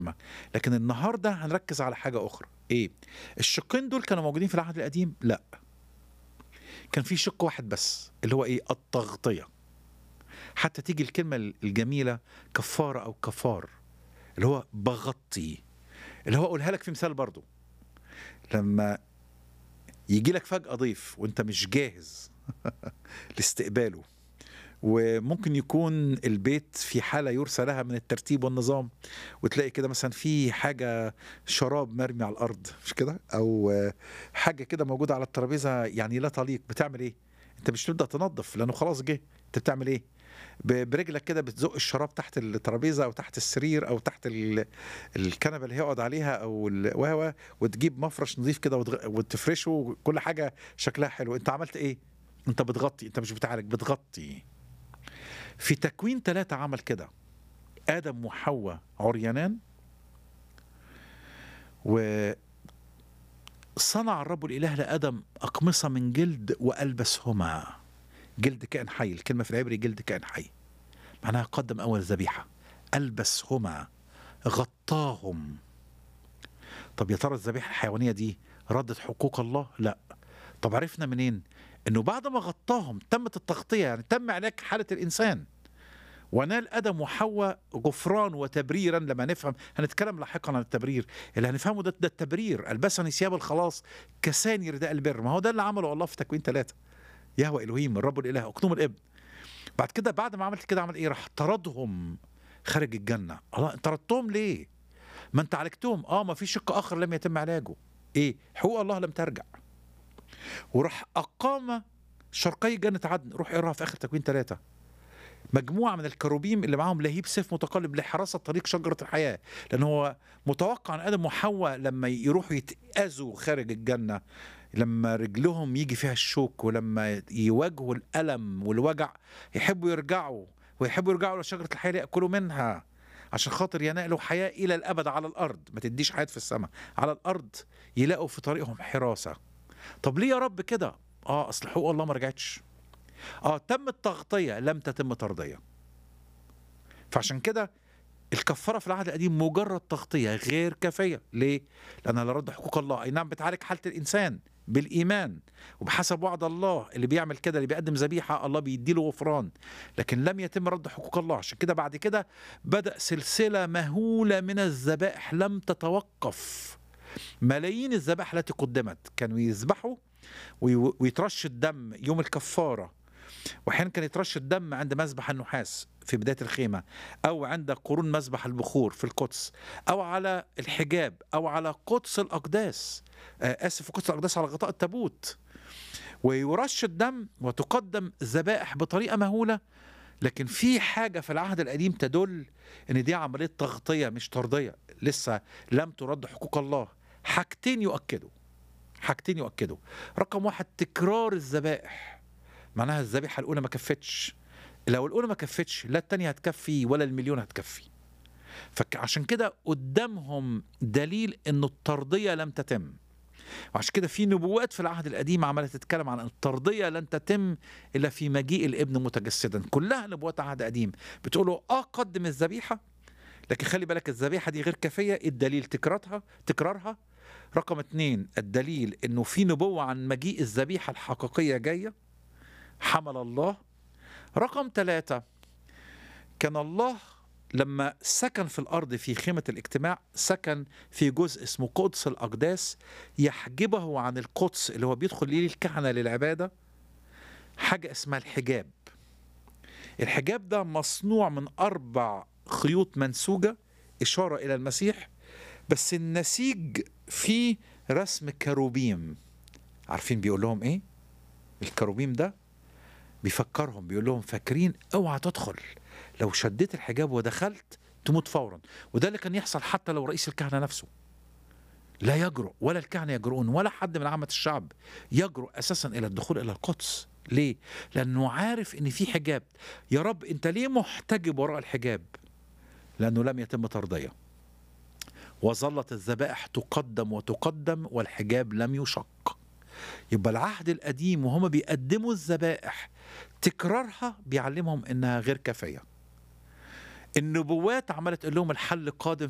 لكن النهارده هنركز على حاجة أخرى، إيه؟ الشقين دول كانوا موجودين في العهد القديم؟ لأ. كان في شق واحد بس، اللي هو إيه؟ التغطية. حتى تيجي الكلمة ال الجميلة كفارة أو كفار، اللي هو باغطي، اللي هو أقولها لك في مثال برضه. لما ييجي لك فجأة ضيف وأنت مش جاهز لاستقباله، وممكن يكون البيت في حالة يُرثى لها من الترتيب والنظام، وتلاقي كده مثلًا في حاجة شراب مرمي على الأرض، مش كده؟ أو حاجة كده موجودة على الترابيزة يعني لا تليق، بتعمل إيه؟ أنت مش تبدأ تنضف لأنه خلاص جه، أنت بتعمل إيه؟ ب برجلك كده بتزُق الشراب تحت الترابيزة أو تحت السرير أو تحت ال الكنبة اللي هيقعد عليها أو ال و، و، وتجيب مفرش نضيف كده وتغ وتفرشه وكل حاجة شكلها حلو، أنت عملت إيه؟ أنت بتغطي، أنت مش بتعالج، بتغطي. في تكوين 3 عمل كده، آدم وحواء عريانان و صنع الرب الإله لآدم أقمصة من جلد وألبسهما. جلد كائن حي، الكلمة في العبري جلد كائن حي. معناها قدّم أول ذبيحة، ألبسهما، غطاهم. طب يا ترى الذبيحة الحيوانية دي ردت حقوق الله؟ لأ. طب عرفنا منين؟ إنه بعد ما غطاهم تمت التغطية، يعني تم علاج حالة الإنسان. ونال آدم وحواء غفران وتبريرًا لما نفهم هنتكلم لاحقًا عن التبرير، اللي هنفهمه ده ده التبرير، ألبسني ثياب الخلاص كساني رداء البر، ما هو ده اللي عمله الله في تكوين 3 يهوه إلهيم الرب الإله أقنوم الابن. بعد كده بعد ما عملت كده عمل إيه؟ راح طردهم خارج الجنة، الله طردتهم ليه؟ ما أنت عالجتهم، آه ما في شق آخر لم يتم علاجه، إيه؟ حقوق الله لم ترجع. وراح أقام شرقي جنة عدن، روح اقراها في آخر تكوين 3. مجموعة من الكروبيم اللي معاهم لهيب سيف متقلب لحراسة طريق شجرة الحياة، لأن هو متوقع إن آدم وحواء لما يروحوا يتأذوا خارج الجنة، لما رجلهم ييجي فيها الشوك ولما يواجهوا الألم والوجع يحبوا يرجعوا، ويحبوا يرجعوا لشجرة الحياة ليأكلوا منها، عشان خاطر ينالوا حياة إلى الأبد على الأرض، ما تديش حياة في السما، على الأرض يلاقوا في طريقهم حراسة. طب ليه يا رب كده؟ آه أصل حقوق الله ما رجعتش. آه تمت تغطية لم تتم ترضية. فعشان كده الكفارة في العهد القديم مجرد تغطية غير كافية، ليه؟ لأنها لا رد حقوق الله، أي نعم بتعالج حالة الإنسان بالإيمان وبحسب وعد الله اللي بيعمل كده اللي بيقدم ذبيحة الله بيدي له غفران، لكن لم يتم رد حقوق الله، عشان كده بعد كده بدأ سلسلة مهولة من الذبائح لم تتوقف. ملايين الذبائح التي قدمت، كانوا يذبحوا وي ويترش الدم يوم الكفارة، وأحيانًا كان يترش الدم عند مذبح النحاس في بداية الخيمة، أو عند قرون مذبح البخور في القدس، أو على الحجاب، أو على قدس الأقداس، آآ آسف قدس الأقداس على غطاء التابوت. ويُرش الدم وتقدم ذبائح بطريقة مهولة، لكن في حاجة في العهد القديم تدل إن دي عملية تغطية مش ترضية، لسه لم تُرد حقوق الله. حاجتين يؤكدوا، حاجتين يؤكدوا، رقم 1 تكرار الذبائح، معناها الذبيحة الأولى ما كفتش، لو الأولى ما كفتش لا التانية هتكفي ولا المليون هتكفي. فك عشان كده قدامهم دليل إنه الترضية لم تتم. وعشان كده في نبوات في العهد القديم عمالة تتكلم عن الترضية لن تتم إلا في مجيء الابن متجسدا، كلها نبوات عهد قديم، بتقول له آه قدم الذبيحة، لكن خلي بالك الذبيحة دي غير كافية، الدليل تكرارها تكرارها. رقم 2 الدليل إنه في نبوة عن مجيء الذبيحة الحقيقية جاية، حمل الله. رقم 3 كان الله لما سكن في الأرض في خيمة الاجتماع، سكن في جزء اسمه قدس الأقداس يحجبه عن القدس اللي هو بيدخل ليه الكهنة للعبادة، حاجة اسمها الحجاب. الحجاب ده مصنوع من 4 خيوط منسوجة إشارة إلى المسيح، بس النسيج فيه رسم كروبيم. عارفين بيقول لهم إيه؟ الكروبيم ده بيفكرهم بيقول لهم فاكرين اوعى تدخل، لو شديت الحجاب ودخلت تموت فورًا، وده اللي كان يحصل حتى لو رئيس الكهنة نفسه. لا يجرؤ ولا الكهنة يجرؤون ولا حد من عامة الشعب يجرؤ أساسًا إلى الدخول إلى القدس، ليه؟ لأنه عارف إن في حجاب، يا رب أنت ليه محتجب وراء الحجاب؟ لأنه لم يتم ترضية. وظلت الذبائح تقدم وتقدم والحجاب لم يشق. يبقى العهد القديم وهُم بيقدموا الذبائح تكرارها بيعلمهم إنها غير كافية. النبوات عمالة تقول لهم الحل قادم